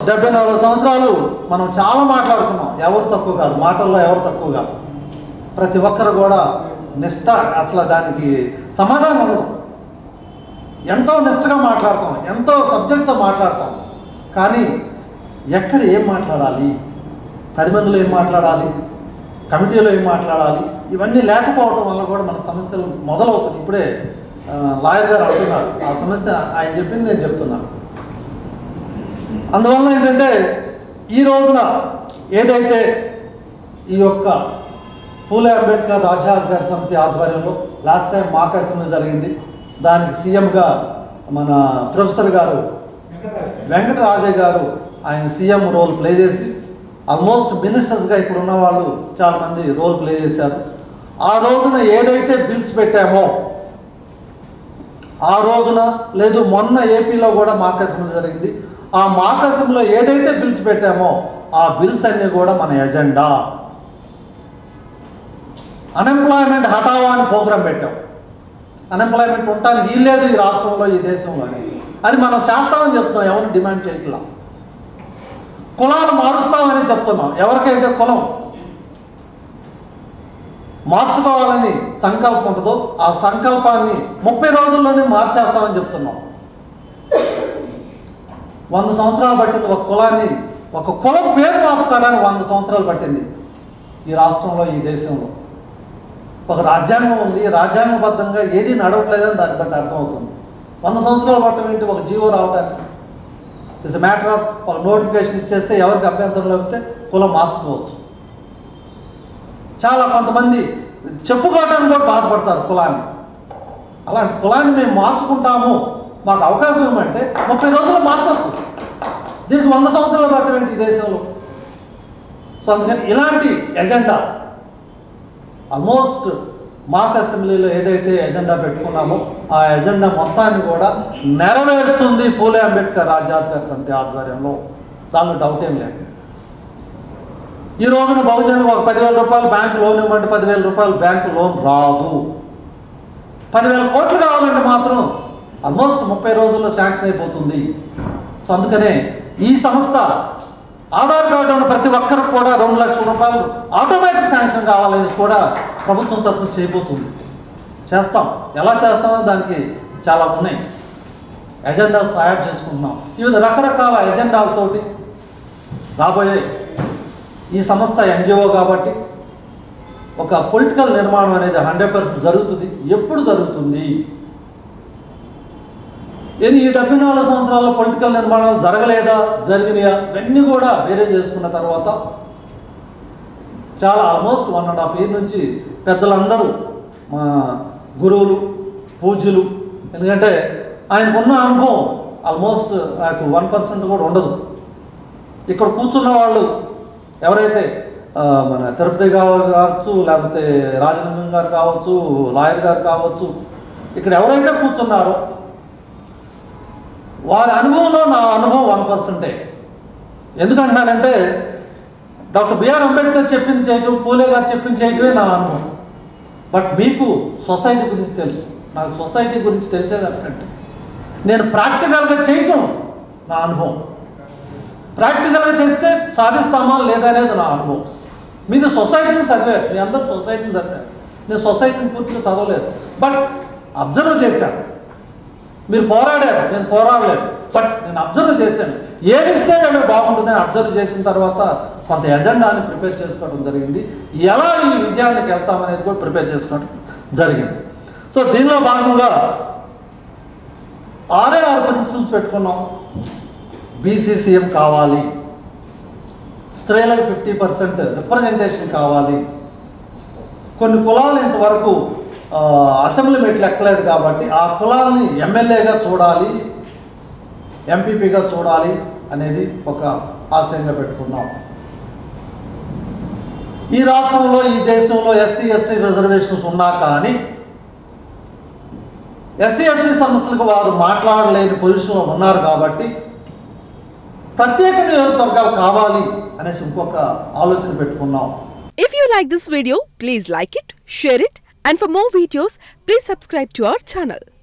డెబ్బై నాలుగు సంవత్సరాలు మనం చాలా మాట్లాడుకున్నాం ఎవరు తక్కువ కాదు మాటల్లో ఎవరు తక్కువ కాదు ప్రతి ఒక్కరు కూడా నిష్ట అసలు దానికి సమాధానం ఉండదు ఎంతో నిష్టగా మాట్లాడతాం ఎంతో సబ్జెక్ట్తో మాట్లాడతాం కానీ ఎక్కడ ఏం మాట్లాడాలి పది మందిలో ఏం మాట్లాడాలి కమిటీలో ఏం మాట్లాడాలి ఇవన్నీ లేకపోవడం వల్ల కూడా మన సమస్యలు మొదలవుతుంది ఇప్పుడే ఆ, లాయర్ గారు అంటున్నారు ఆ సమస్య ఆయన చెప్పింది నేను చెప్తున్నాను అందువల్ల ఏంటంటే ఈ రోజున ఏదైతే ఈ యొక్క పూలే అంబేద్కర్ రాజ్యాధికార సమితి ఆధ్వర్యంలో లాస్ట్ టైం మాక్ అసెంబ్లీ జరిగింది దానికి సీఎంగా మన ప్రొఫెసర్ గారు వెంకటరాజయ్య గారు ఆయన సీఎం రోల్ ప్లే చేసి ఆల్మోస్ట్ మినిస్టర్స్గా ఇప్పుడు ఉన్న వాళ్ళు చాలా మంది రోల్ ప్లే చేశారు ఆ రోజున ఏదైతే బిల్స్ పెట్టామో ఆ రోజున లేదు మొన్న ఏపీలో కూడా మాక్ అసెంబ్లీ జరిగింది ఆ మాక్ అసెంబ్లీలో ఏదైతే బిల్స్ పెట్టామో ఆ బిల్స్ అన్ని కూడా మన ఎజెండా అన్ఎంప్లాయ్మెంట్ హటావా అని ప్రోగ్రాం పెట్టాం అన్ఎంప్లాయ్మెంట్ ఉండటానికి వీల్లేదు ఈ రాష్ట్రంలో ఈ దేశంలో అని. అది మనం చేస్తామని చెప్తున్నాం ఎవరు డిమాండ్ చేయట్లా కులాలు మారుస్తామని చెప్తున్నాం ఎవరికైతే కులం మార్చుకోవాలని సంకల్పం ఉంటుందో ఆ సంకల్పాన్ని ముప్పై రోజుల్లోనే మార్చేస్తామని చెప్తున్నాం వంద సంవత్సరాలు పట్టింది ఒక కులాన్ని ఒక కులం పేరు మార్చుకోవడానికి వంద సంవత్సరాలు పట్టింది ఈ రాష్ట్రంలో ఈ దేశంలో ఒక రాజ్యాంగం ఉంది రాజ్యాంగబద్ధంగా ఏది నడవట్లేదని దాన్ని బట్టి అర్థమవుతుంది వంద సంవత్సరాలు పట్టడం ఏంటి ఒక జీవో రావడానికి ఇట్స్ మ్యాటర్ ఆఫ్ ఒక నోటిఫికేషన్ ఇచ్చేస్తే ఎవరికి అభ్యంతరం లేకపోతే కులం మార్చుకోవచ్చు చాలా కొంతమంది చెప్పుకోవడానికి కూడా బాధపడతారు కులాన్ని అలాంటి కులాన్ని మేము మార్చుకుంటాము మాకు అవకాశం ఇవ్వమంటే ముప్పై రోజుల్లో మార్చొచ్చు దీనికి వంద సంవత్సరాలు పట్టడం ఏంటి ఈ దేశంలో సో అందుకని ఇలాంటి ఎజెండా ఆల్మోస్ట్ మాక్ అసెంబ్లీలో ఏదైతే ఎజెండా పెట్టుకున్నామో ఆ ఎజెండా మొత్తాన్ని కూడా నెరవేరుస్తుంది పూలే అంబేద్కర్ రాజ్యాధికార సమితి ఆధ్వర్యంలో దానిలో డౌట్ ఏం లేదు ఈ రోజున బహుజనులకు ఒక పదివేల రూపాయలు బ్యాంకు లోన్ ఇవ్వమంటే పదివేల రూపాయలు బ్యాంకు లోన్ రాదు పదివేల కోట్లు కావాలంటే మాత్రం ఆల్మోస్ట్ ముప్పై రోజుల్లో శాంక్షన్ అయిపోతుంది సో అందుకనే ఈ సంస్థ ఆధార్ కార్డు ఉన్న ప్రతి ఒక్కరికి కూడా రెండు లక్షల రూపాయలు ఆటోమేటిక్ శాంక్షన్ కావాలని కూడా ప్రభుత్వం తరఫున చేయబోతుంది చేస్తాం ఎలా చేస్తామో దానికి చాలా ఉన్నాయి ఎజెండాలు తయారు చేసుకుంటున్నాం వివిధ రకరకాల ఎజెండాలతోటి రాబోయే ఈ సంస్థ ఎన్జిఓ కాబట్టి ఒక పొలిటికల్ నిర్మాణం అనేది హండ్రెడ్ పర్సెంట్ జరుగుతుంది ఎప్పుడు జరుగుతుంది ఏది ఈ డెబ్బై నాలుగు సంవత్సరాల పొలిటికల్ నిర్మాణాలు జరగలేదా జరిగినాయా ఇవన్నీ కూడా వేరే చేసుకున్న తర్వాత చాలా almost one and half year నుంచి పెద్దలందరూ మా గురువులు పూజ్యులు ఎందుకంటే ఆయనకున్న అనుభవం ఆల్మోస్ట్ నాకు వన్ పర్సెంట్ కూడా ఉండదు ఇక్కడ కూర్చున్న వాళ్ళు ఎవరైతే ఆ, మన తిరుపతి గారు కావచ్చు లేకపోతే రాజలింగం గారు కావచ్చు లాయర్ గారు కావచ్చు ఇక్కడ ఎవరైతే కూర్చున్నారో వారి అనుభవంలో నా అనుభవం వన్ పర్సెంటే ఎందుకంటున్నానంటే డాక్టర్ బిఆర్ అంబేద్కర్ చెప్పింది చేయటం పూలే గారు చెప్పింది చేయటమే నా అనుభవం బట్ మీకు సొసైటీ గురించి తెలుసు నాకు సొసైటీ గురించి తెలిసేది అంటే నేను ప్రాక్టికల్గా చేయటం నా అనుభవం ప్రాక్టికల్గా చేస్తే సాధిస్తామా లేదా అనేది నా అనుభవం మీది సొసైటీని చదివారు మీ అందరు సొసైటీని చదివారు నేను సొసైటీని పూర్తిగా చదవలేదు బట్ అబ్జర్వ్ చేశాను మీరు పోరాడారు నేను పోరాడలేదు బట్ నేను అబ్జర్వ్ చేశాను ఏమి ఇస్తే వీళ్ళకి బాగుంటుందని అబ్జర్వ్ చేసిన తర్వాత కొంత ఎజెండాని ప్రిపేర్ చేసుకోవడం జరిగింది ఎలా ఈ విజయానికి వెళ్తామనేది కూడా ప్రిపేర్ చేసుకోవడం జరిగింది సో దీనిలో భాగంగా ఆరే ఆరు ప్రిన్సిపల్స్ పెట్టుకున్నాం బీసీసీఎం కావాలి స్త్రీలకు ఫిఫ్టీ పర్సెంట్ రిప్రజెంటేషన్ కావాలి కొన్ని కులాలు ఇంతవరకు ఆ, అసెంబ్లీ మెట్లు ఎక్కలేదు కాబట్టి ఆ కులాలని ఎమ్మెల్యేగా చూడాలి ఎంపీపీగా చూడాలి అనేది ఒక ఆశయంగా పెట్టుకున్నాం ఈ రాష్ట్రంలో ఈ దేశంలో ఎస్సీ ఎస్టీ రిజర్వేషన్స్ ఉన్నా కానీ ఎస్సీ ఎస్టీ సమస్యలకు వారు మాట్లాడలేని పొజిషన్లో ఉన్నారు కాబట్టి ప్రత్యేక నియోజకవర్గాలు కావాలి అనేసి ఇంకొక ఆలోచన పెట్టుకున్నాం If you like this video, please like it, share it, and for more videos, please subscribe to our channel.